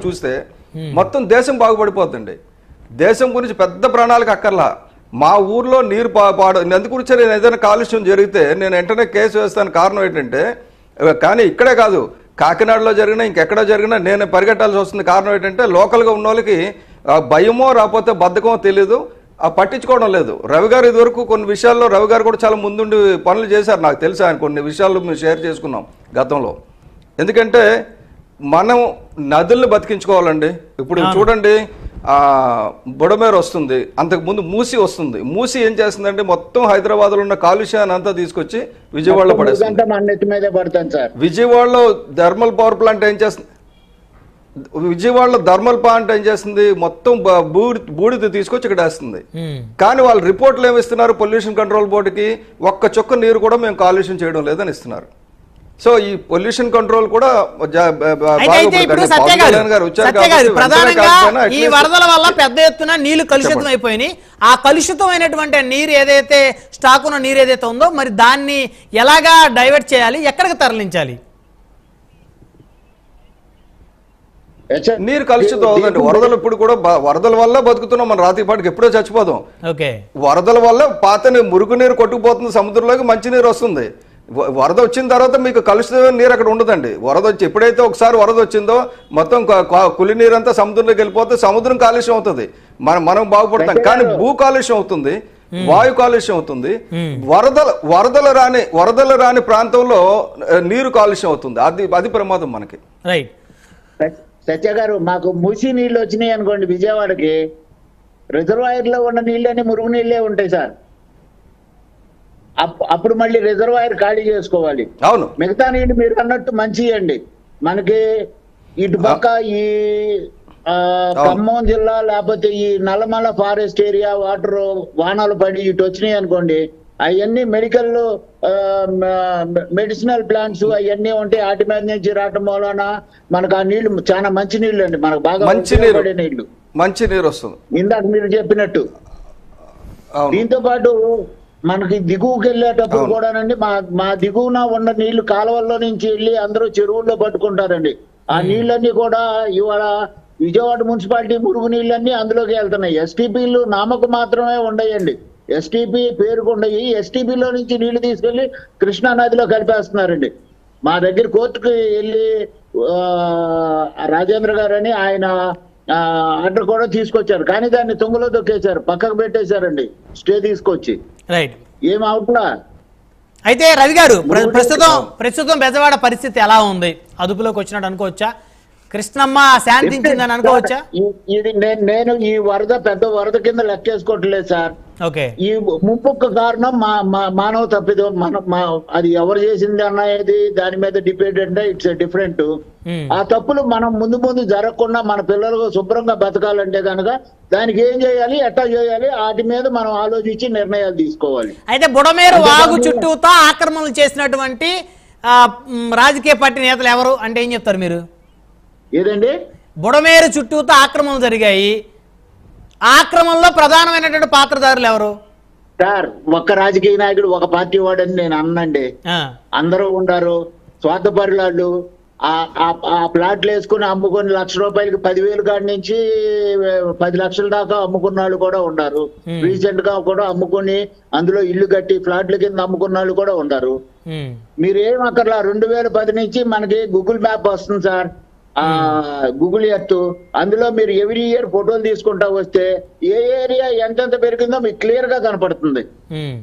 చూస్తే మొత్తం దేశం బాగుపడిపోతుంది దేశం గురించి పెద్ద ప్రణాళిక అక్కర్లా మా ఊర్లో నీరు పా పాడు ఎందుకు గురించి నేను ఏదైనా కాలుష్యం జరిగితే నేను వెంటనే కేసు వేస్తాను కారణం ఏంటంటే అహ్, కానీ ఇక్కడే కాదు కాకినాడలో జరిగినా ఇంకెక్కడ జరిగినా నేను పరిగెట్టాల్సి వస్తుంది కారణం ఏంటంటే లోకల్గా ఉన్న వాళ్ళకి ఆ, భయమో రాకపోతే బద్ధకమో తెలియదు ఆ పట్టించుకోవడం లేదు రవి గారు ఇదివరకు కొన్ని విషయాల్లో రవి గారు కూడా చాలా ముందుండి పనులు చేశారు నాకు తెలుసు ఆయన కొన్ని విషయాలు మేము షేర్ చేసుకున్నాం గతంలో ఎందుకంటే మనం నదుల్ని బతికించుకోవాలండి ఇప్పుడు చూడండి ఆ బుడమేరు వస్తుంది అంతకు ముందు మూసి వస్తుంది మూసి ఏం చేస్తుందంటే మొత్తం హైదరాబాద్లో ఉన్న కాలుష్యాన్ని అంతా తీసుకొచ్చి విజయవాడలో పడేస్తుంది గంట మన నెత్తి మీదే పడతాను సార్ విజయవాడలో థర్మల్ పవర్ ప్లాంట్ ఏం చేస్తుంది విజయవాడలో థర్మల్ ప్లాంట్ ఏం చేస్తుంది మొత్తం బ- బూడి బూడిద తీసుకొచ్చి ఇక్కడ వేస్తుంది ఉమ్. కానీ వాళ్ళు రిపోర్ట్లు ఏమి ఇస్తున్నారు పొల్యూషన్ కంట్రోల్ బోర్డుకి ఒక్క చుక్క నీరు కూడా మేము కాలుష్యం చేయడం లేదని ఇస్తున్నారు సో ఈ పొల్యూషన్ కంట్రోల్ కూడా జా- బ- బ- అయితే బాగా అయితే ఇప్పుడు ఇప్పుడు సత్య పవన్ గారు కళ్యాణ్ గారు వచ్చారు సత్య గారు కాబట్టి వెంటనే ప్రధానంగా కాకపోయినా ఈ at least- వరదల వల్ల పెద్ద ఎత్తున నీళ్లు కలుషితం అయిపోయినాయి ఆ కలుషితమైనటువంటి నీరు ఏదైతే స్టాక్ ఉన్న నీరు ఏదైతే ఉందో మరి దాన్ని ఎలాగా డైవర్ట్ చేయాలి ఎక్కడికి తరలించాలి హెచ్చ- నీరు కలుషితం అవుతుంది వరదలు ఇప్పుడు కూడా బ- వరదల వల్ల బతుకుతున్నాం మన రాతిపాటికి ఎప్పుడో చచ్చిపోదాం ఓకే వరదల వల్ల పాత నీ- మురుగు నీరు కొట్టుకుపోతుంది సముద్రంలోకి మంచి నీరు వస్తుంది వ- వరద వచ్చిన తర్వాత మీకు కలుషితమైన నీరు అక్కడ ఉండదండి వరద వచ్చి ఎప్పుడైతే ఒకసారి వరద వచ్చిందో మొత్తం క- క- కులి నీరు అంతా సముద్రంలోకి వెళ్ళిపోతే సముద్రం కాలుష్యం అవుతుంది మనం మనం బాగుపడతాం కానీ భూ కాలుష్యం అవుతుంది వాయు కాలుష్యం అవుతుంది వరదల వరదలు రాని వరదలు రాని ప్రాంతంలో ఆ, నీరు కాలుష్యం అవుతుంది అది అది ప్రమాదం మనకి రైట్ సత్య- సత్య గారు మాకు మూసి నీళ్ళు వచ్చినాయి అనుకోండి విజయవాడకి రిజర్వాయర్ లో ఉన్న నీళ్ళని మురుగు నీళ్ళే ఉంటాయి సార్ అప్- అప్పుడు మళ్ళీ రిజర్వాయర్ ఖాళీ చేసుకోవాలి అవును మిగతా నీళ్ళు మీరు అన్నట్టు మంచి అండి మనకి ఇటు పక్క ఈ ఆ, ఖమ్మం జిల్లా లేకపోతే ఈ నల్లమల ఫారెస్ట్ ఏరియా వాటర్ వానాలు పడి ఇటు వచ్చినాయి అనుకోండి అవన్నీ మెడికల్ మెడిసినల్ ప్లాంట్స్ అవన్నీ ఉంటాయి వాటి మీద నుంచి రావటం వలన మనకు ఆ నీళ్లు చాలా మంచి నీళ్లు అండి మనకు బాగా మంచి నీరు ఉపయోగపడే నీళ్లు మంచి నీరు వస్తుంది ఇందాక మీరు చెప్పినట్టు అవును దీంతో పాటు మనకి దిగువకి వెళ్ళేటప్పుడు కూడానండి మా మా దిగువన ఉన్న నీళ్లు కాలువల్లో నుంచి వెళ్ళి అందరూ చెరువుల్లో పట్టుకుంటారండి ఆ నీళ్ళన్నీ కూడా ఇవాళ విజయవాడ మున్సిపాలిటీ మురుగు నీళ్ళన్నీ అందులోకి వెళ్తున్నాయి ఎస్టీపీలు నామకు మాత్రమే ఉండయండి ఎస్టీపీ పేరుకు ఉండయి ఎస్టీపీలో నుంచి నీళ్లు తీసుకెళ్లి కృష్ణా నదిలో కలిపేస్తున్నారండి మా దగ్గర కోర్టుకు వెళ్ళి ఆ, రాజేంద్ర గారు అని ఆయన ఆ, ఆర్డర్ కూడా తీసుకొచ్చారు కానీ దాన్ని తుంగలో దొక్కేశారు పక్కకు పెట్టేశారండి స్టే తీసుకొచ్చి రైట్ ఏం అవుట్లా అయితే రవి గారు ప్ర- ప్రస్తుతం ప్రస్తుతం బెజవాడ పరిస్థితి ఎలా ఉంది అదుపులోకి వచ్చినట్టు అనుకోవచ్చా కృష్ణమ్మ శాంతించిందని అనుకోవచ్చా ఈ- ఇది నేను నేను ఈ వరద పెద్ద వరద కింద లెక్కేసుకోవట్లేదు సార్ ఓకే ఈ ముప్పుకు కారణం మా మా- మానవ తప్పిదం మన మా అది ఎవరు చేసింది అన్నది దాని మీద డిపెండ్ అంటే ఇట్స్ డిఫరెంట్ Hmm. ఆ తప్పులు మనం ముందు ముందు జరగకుండా మన పిల్లలు శుభ్రంగా బతకాలంటే కనుక దానికి ఏం చేయాలి ఎట్టా చేయాలి వాటి మీద మనం ఆలోచించి నిర్ణయాలు తీసుకోవాలి అయితే బుడమేరు వాగు చుట్టూతా ఆక్రమణలు చేసినటువంటి ఆ, మ్, రాజకీయ పార్టీ నేతలు ఎవరు అంటే ఏం చెప్తారు మీరు ఏదండి బుడమేరు చుట్టూతా ఆక్రమణలు జరిగాయి ఆక్రమణలో ప్రధానమైనటువంటి పాత్రధారులు ఎవరు సార్ ఒక్క రాజకీయ నాయకుడు ఒక పార్టీ వాడని నేను అన్నండి ఆ, అందరూ ఉండారు స్వార్థపరులాళ్ళు ఆ ఆ- ఆ ప్లాట్లు వేసుకుని అమ్ముకొని లక్ష రూపాయలకి పదివేలు కాడి నుంచి ఏ, పది లక్షల దాకా అమ్ముకున్న వాళ్ళు కూడా ఉన్నారు Hmm. రీసెంట్ గా కూడా అమ్ముకుని అందులో ఇల్లు కట్టి ఫ్లాట్ల కింద అమ్ముకున్న వాళ్ళు కూడా ఉన్నారు ఉమ్, మీరు ఏం అక్కర్లా రెండు వేల పది నుంచి మనకి గూగుల్ మ్యాప్ వస్తుంది సార్ ఆ గూగుల్ ఎర్త్ అందులో మీరు ఎవ్రీ ఇయర్ ఫోటోలు తీసుకుంటా వస్తే ఏ ఏరియా ఎంతెంత పెరిగిందో మీకు క్లియర్ గా కనపడుతుంది ఉమ్.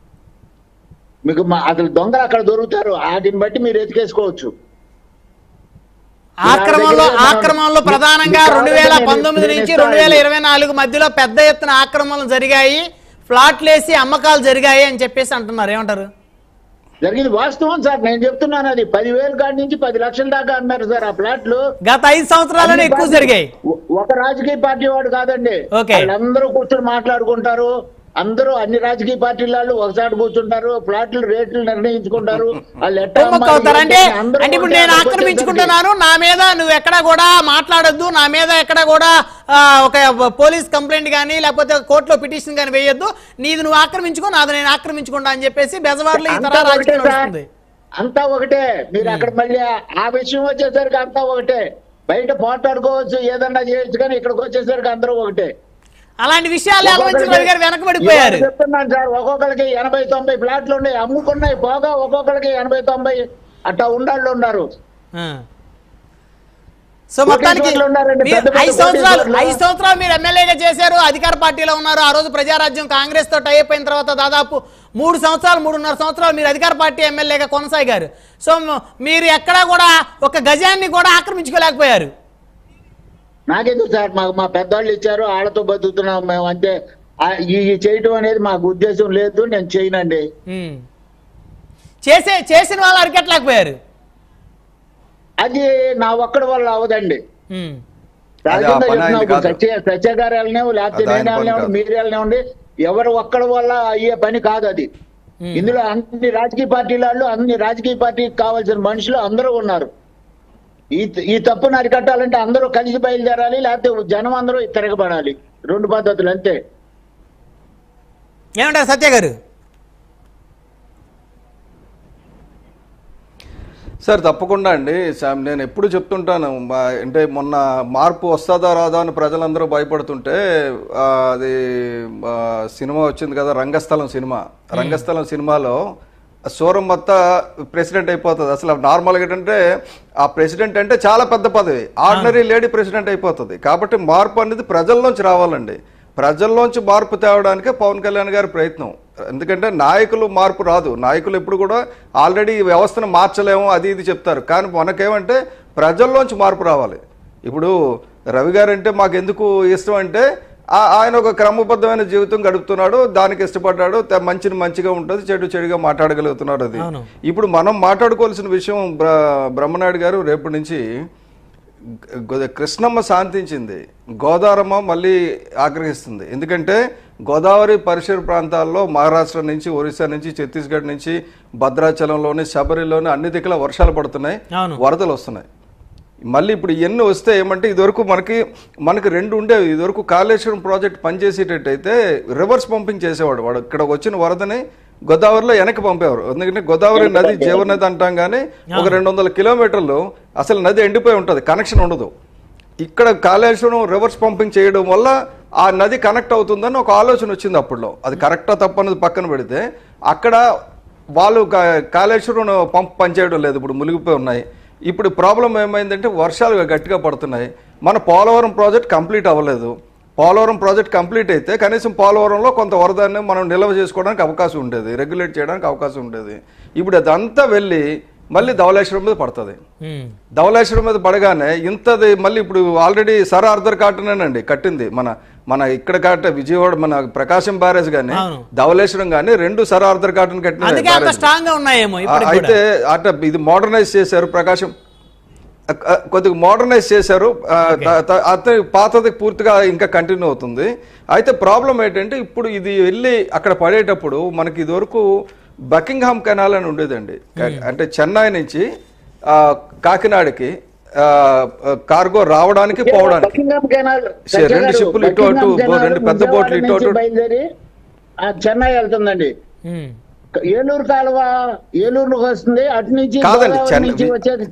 మీకు మా- అసలు దొంగలు అక్కడ దొరుకుతారు వాటిని బట్టి మీరు ఎతికేసుకోవచ్చు ఆక్రమణలో ఆక్రమణలో ప్రధానంగా రెండు వేల పంతొమ్మిది నుంచి రెండు వేల ఇరవై నాలుగు మధ్యలో పెద్ద ఎత్తున ఆక్రమణలు జరిగాయి ఫ్లాట్లు వేసి అమ్మకాలు జరిగాయి అని చెప్పేసి అంటున్నారు ఏమంటారు జరిగింది వాస్తవం సార్ నేను చెప్తున్నాను అది పదివేలు కాడి నుంచి పది లక్షల దాకా అన్నారు సార్ ఆ ప్లాట్లు గత ఐదు సంవత్సరాల్లోనే ఎక్కువ జరిగాయి ఒ- ఒక రాజకీయ పార్టీ వాడు కాదండి Okay. వాళ్ళందరూ కూర్చొని మాట్లాడుకుంటారు అందరూ అన్ని రాజకీయ పార్టీల వాళ్ళు ఒకసారి కూర్చుంటారు ప్లాట్లు రేట్లు నిర్ణయించుకుంటారు వాళ్ళు ఎట్లా కుమ్మక్కు అమ్మాలి, అవుతారు అంటే ఏంటి అని అందరూ అంటే ఇప్పుడు ఉంటే నేను అక్కడికి ఆక్రమించుకుంటున్నాను నా మీద నువ్వు ఎక్కడ కూడా మాట్లాడొద్దు నా మీద ఎక్కడ కూడా ఆ, ఒక పోలీస్ కంప్లైంట్ కానీ లేకపోతే కోర్టులో పిటిషన్ కానీ వేయొద్దు నీది నువ్వు ఆక్రమించుకో నాది నేను ఆక్రమించుకుంటా అని చెప్పేసి బెజవార్లో ఈ అంతా తర ఒకటే రాజకీయం సార్. నడుస్తుంది అంతా ఒకటే మీరు అక్కడ మళ్ళీ ఆ- ఆ విషయం వచ్చేసరికి అంతా ఒకటే బయట పోటాడుకోవచ్చు ఏదన్నా చేయొచ్చు కానీ ఇక్కడికి వచ్చేసరికి అందరూ ఒకటే అలాంటి విషయాలు ఎలవంచి రవి గారు వెనకబడిపోయారు ఇవాళ చెప్తున్నాను సార్ ఒక్కొక్కరికి ఎనభై తొంభై ఫ్లాట్లు ఉన్నాయి అమ్ముకున్నాయి పోగా ఒక్కొక్కరికి ఎనభై తొంభై అట్టా ఉండాళ్ళు ఉన్నారు ఆ. సో మొత్తానికి కోటీశ్వర్లు ఉన్నారండి, మీరు పెద్ద పెద్ద ఐదు సంవత్సరాలు కోటీశ్వర్లు. ఐదు సంవత్సరాలు మీరు ఎమ్మెల్యేగా చేశారు అధికార పార్టీలో ఉన్నారు ఆ రోజు ప్రజారాజ్యం కాంగ్రెస్ తో టైప్ అయిన తర్వాత దాదాపు మూడు సంవత్సరాలు మూడున్నర సంవత్సరాలు మీరు అధికార పార్టీ ఎమ్మెల్యేగా కొనసాగారు సో మ- మీరు ఎక్కడా కూడా ఒక గజాన్ని కూడా ఆక్రమించుకోలేకపోయారు నాకెందుకు సార్ మాకు మా పెద్దవాళ్ళు ఇచ్చారు వాళ్ళతో బతుకుతున్నాం మేము అంతే ఆ, ఈ ఈ చేయటం అనేది మాకు ఉద్దేశం లేదు నేను చేయనండి ఉమ్. చేసే చేసిన వాళ్ళు అరికట్టలేకపోయారు అది నా ఒక్కడి వల్ల అవదండి ఉమ్. అది ఆ సహజంగా పని ఆయనది చెప్తున్నా, కాదు. సత్య సత్య గారు వెళ్ళినావు లేకపోతే అది ఆయన నేను పని వెళ్ళినావు కాదు. మీరు వెళ్ళినామండి ఎవరు ఒక్కడి వల్ల అయ్యే పని కాదు అది ఉమ్. ఇందులో అన్ని రాజకీయ పార్టీల వాళ్ళు అన్ని రాజకీయ పార్టీకి కావాల్సిన మనుషులు అందరూ ఉన్నారు ఈ ఈ తప్పును అరికట్టాలంటే అందరూ కలిసి బయలుదేరాలి లేకపోతే జనం అందరూ తిరగబడాలి రెండు పద్ధతులు అంతే ఏమంటారు సత్య గారు సార్ తప్పకుండా అండి శామ్ నేను ఎప్పుడు చెప్తుంటాను మా- అంటే మొన్న మార్పు వస్తుందా రాదా అని ప్రజలందరూ భయపడుతుంటే ఆ, అది ఆ, సినిమా వచ్చింది కదా రంగస్థలం సినిమా రంగస్థలం సినిమాలో సూరమ్మత్త ప్రెసిడెంట్ అయిపోతుంది అసలు నార్మల్గా ఏంటంటే ఆ ప్రెసిడెంట్ అంటే చాలా పెద్ద పదవి ఆర్డినరీ లేడీ ప్రెసిడెంట్ అయిపోతుంది కాబట్టి మార్పు అనేది ప్రజల్లోంచి రావాలండి ప్రజల్లోంచి మార్పు తేవడానికే పవన్ కళ్యాణ్ గారి ప్రయత్నం ఎందుకంటే నాయకులు మార్పు రాదు నాయకులు ఎప్పుడు కూడా ఆల్రెడీ ఈ వ్యవస్థను మార్చలేము అది ఇది చెప్తారు కానీ మనకేమంటే ప్రజల్లోంచి మార్పు రావాలి ఇప్పుడు రవి గారు అంటే మాకు ఎందుకు ఇష్టం అంటే ఆ- ఆయన ఒక క్రమబద్ధమైన జీవితం గడుపుతున్నాడు దానికి ఇష్టపడ్డాడు త- మంచిని మంచిగా ఉంటుంది చెడు చెడుగా మాట్లాడగలుగుతున్నాడు అది అవును. ఇప్పుడు మనం మాట్లాడుకోవాల్సిన విషయం బ్ర- బ్రహ్మనాయుడు గారు రేపటి నుంచి గో- కృష్ణమ్మ శాంతించింది గోదావరమ్మ మళ్ళీ ఆగ్రహిస్తుంది ఎందుకంటే గోదావరి పరిసర ప్రాంతాల్లో మహారాష్ట్ర నుంచి ఒరిస్సా నుంచి ఛత్తీస్గఢ్ నుంచి భద్రాచలంలోని శబరిలోని అన్ని దిక్కుల వర్షాలు పడుతున్నాయి అవును. వరదలు వస్తున్నాయి మళ్ళీ ఇప్పుడు ఇవన్నీ వస్తే ఏమంటే ఇదివరకు మనకి మనకి రెండు ఉండేవి ఇదివరకు కాళేశ్వరం ప్రాజెక్ట్ పనిచేసేటట్టయితే రివర్స్ పంపింగ్ చేసేవాడు వాడు ఇక్కడ వచ్చిన వరదని గోదావరిలో వెనక్కి పంపేవారు ఎందుకంటే గోదావరి నది జీవనది అంటాం కానీ ఒక రెండు వందల కిలోమీటర్లు అసలు నది ఎండిపోయి ఉంటుంది కనెక్షన్ ఉండదు ఇక్కడ కాళేశ్వరం రివర్స్ పంపింగ్ చేయడం వల్ల ఆ నది కనెక్ట్ అవుతుందని ఒక ఆలోచన వచ్చింది అప్పుడులో అది కరెక్టా తప్పన్నది పక్కన పెడితే అక్కడ వాళ్ళు కా- కాళేశ్వరం పంప్ పనిచేయడం లేదు ఇప్పుడు మునిగిపోయి ఉన్నాయి ఇప్పుడు ప్రాబ్లం ఏమైందంటే వర్షాలు గట్టిగా పడుతున్నాయి మన పోలవరం ప్రాజెక్ట్ కంప్లీట్ అవ్వలేదు పోలవరం ప్రాజెక్ట్ కంప్లీట్ అయితే కనీసం పోలవరంలో కొంత వరదాన్ని మనం నిల్వ చేసుకోవడానికి అవకాశం ఉండేది రెగ్యులేట్ చేయడానికి అవకాశం ఉండేది ఇప్పుడు అదంతా వెళ్ళి మళ్ళీ ధవళేశ్వరం మీద పడుతుంది ఉమ్. ధవళేశ్వరం మీద పడగానే ఇంతది మళ్ళీ ఇప్పుడు ఆల్రెడీ సర్ ఆర్థర్ కాటనేనండి కట్టింది మన మన ఇక్కడ కాట విజయవాడ మన ప్రకాశం బ్యారేజ్ కానీ అవును. ధవళేశ్వరం కానీ రెండు సర్ ఆర్థర్ కాటన్ కట్టిన అందుకే అంత స్ట్రాంగ్ గా ఉన్నాయేమో ఆ- ఇప్పటికి కూడా అయితే అట ఇది మోడర్నైజ్ చేశారు ప్రకాశం అ- అ- కొద్దిగా మోడర్నైజ్ చేశారు ఆ, త- త- అతని పాతది పూర్తిగా ఇంకా కంటిన్యూ అవుతుంది అయితే ప్రాబ్లం ఏంటంటే ఇప్పుడు ఇది వెళ్ళి అక్కడ పడేటప్పుడు మనకి ఇదివరకు బకింగ్హామ్ కెనాల్ అని ఉండేదండి క- అంటే చెన్నై నుంచి ఆ, కాకినాడకి ఆ, ఆ, కార్గో రావడానికి పోవడానికి బకింగ్హామ్ కెనాల్ సరే, రెండు షిప్పులు ఇటు అటు, బకింగ్హామ్ కెనాల్ రెండు పెద్ద బోట్లు ఇటు విజయవాడ అటు. నుంచి బయలుదేరి ఆ చెన్నై వెళ్తుందండి ఉమ్. ఏలూరు కాలువ ఏలూరులోకి వస్తుంది అటు నుంచి కాదండి, గోదావరి చెన్నై- నుంచి వచ్చేది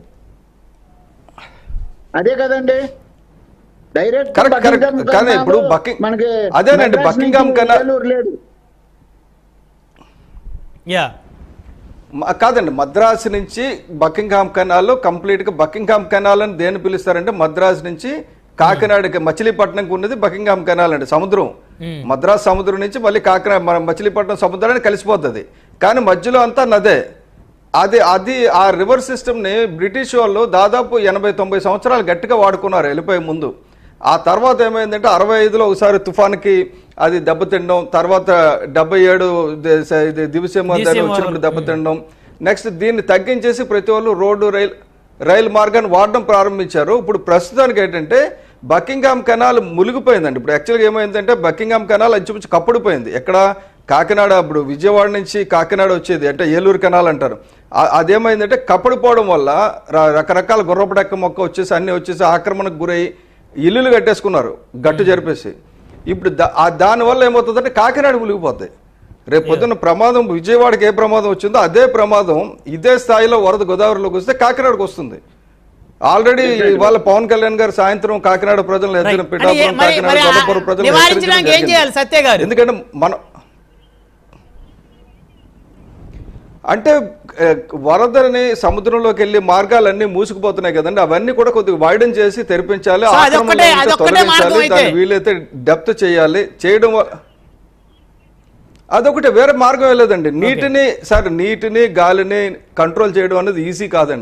అదే కదండి డైరెక్ట్ కరెక్ట్, కరెక్ట్. బకింగ్హామ్ కానీ కెనాల్ ఇప్పుడు బకింగ్- మనకి అదేనండి, మద్రాస్ బకింగ్హామ్ నుంచి కెనాల్- ఏలూరు లేదు యా మ- కాదండి మద్రాసు నుంచి బకింగ్హామ్ కెనాల్ కంప్లీట్ గా బకింగ్హామ్ కెనాల్ అని దేని పిలుస్తారంటే మద్రాసు నుంచి కాకినాడకి మచిలీపట్నంకి ఉన్నది బకింగ్హామ్ కెనాల్ అండి సముద్రం Hmm. మద్రాసు సముద్రం నుంచి మళ్ళీ కాకినాడ మన మచిలీపట్నం సముద్రాన్ని కలిసిపోతుంది కానీ మధ్యలో అంతా నదే అది అది ఆ రివర్ సిస్టమ్ని బ్రిటిష్ వాళ్ళు దాదాపు ఎనభై తొంభై సంవత్సరాలు గట్టిగా వాడుకున్నారు వెళ్ళిపోయే ముందు ఆ తర్వాత ఏమైందంటే అరవై ఐదులో ఒకసారి తుఫాన్కి అది దెబ్బతినడం తర్వాత డెబ్బై ఏడు ది- స- ఇది దివిసీమ దాని దివిసీమ వచ్చినప్పుడు దెబ్బతినడం నెక్స్ట్ దీన్ని తగ్గించేసి ప్రతి వాళ్ళు రోడ్డు రైల్ రైలు మార్గాన్ని వాడడం ప్రారంభించారు ఇప్పుడు ప్రస్తుతానికి ఏంటంటే బకింగ్హామ్ కెనాల్ మునిగిపోయిందండి ఇప్పుడు యాక్చువల్గా ఏమైందంటే బకింగ్హామ్ కెనాల్ అంచుమించు కప్పుడిపోయింది ఎక్కడ కాకినాడ ఇప్పుడు విజయవాడ నుంచి కాకినాడ వచ్చేది అంటే ఏలూరు కెనాల్ అంటారు ఆ- అదేమైందంటే కప్పడిపోవడం వల్ల ర- రకరకాల గుర్రపడెక్క మొక్క వచ్చేసి అన్ని వచ్చేసి ఆక్రమణకు గురై ఇల్లులు కట్టేసుకున్నారు గట్టు జరిపేసి ఇప్పుడు దా- ఆ దానివల్ల ఏమవుతుందంటే కాకినాడ మునిగిపోతాయి రేపు పొద్దున్న ప్రమాదం విజయవాడకి ఏ ప్రమాదం వచ్చిందో అదే ప్రమాదం ఇదే స్థాయిలో వరద గోదావరిలోకి వస్తే కాకినాడకు వస్తుంది ఆల్రెడీ ఇవాళ పవన్ కళ్యాణ్ గారు సాయంత్రం కాకినాడ ప్రజలు ఎత్తిన Right. పిఠాపురం మరి- మరి- కాకినాడ మరి ఆ- గొల్లపురం ప్రజలు నివారించడానికి ఏం చేయాలి సత్య గారు? ఎందుకంటే మనం అంటే ఏ, వరదని సముద్రంలోకి వెళ్ళి మార్గాలన్నీ మూసుకుపోతున్నాయి కదండి అవన్నీ కూడా కొద్దిగా వైడన్ చేసి తెరిపించాలి సో ఆక్రమణలు అదొక్కటే- ఉంటే అదొక్కటే మార్గం తొలగించాలి అయితే. దాన్ని వీలైతే డెప్త్ చేయాలి చేయడం వ- అదొకటి వేరే మార్గం లేదండి నీటిని సరే నీటిని గాలిని కంట్రోల్ చేయడం అనేది ఈజీ కాదండి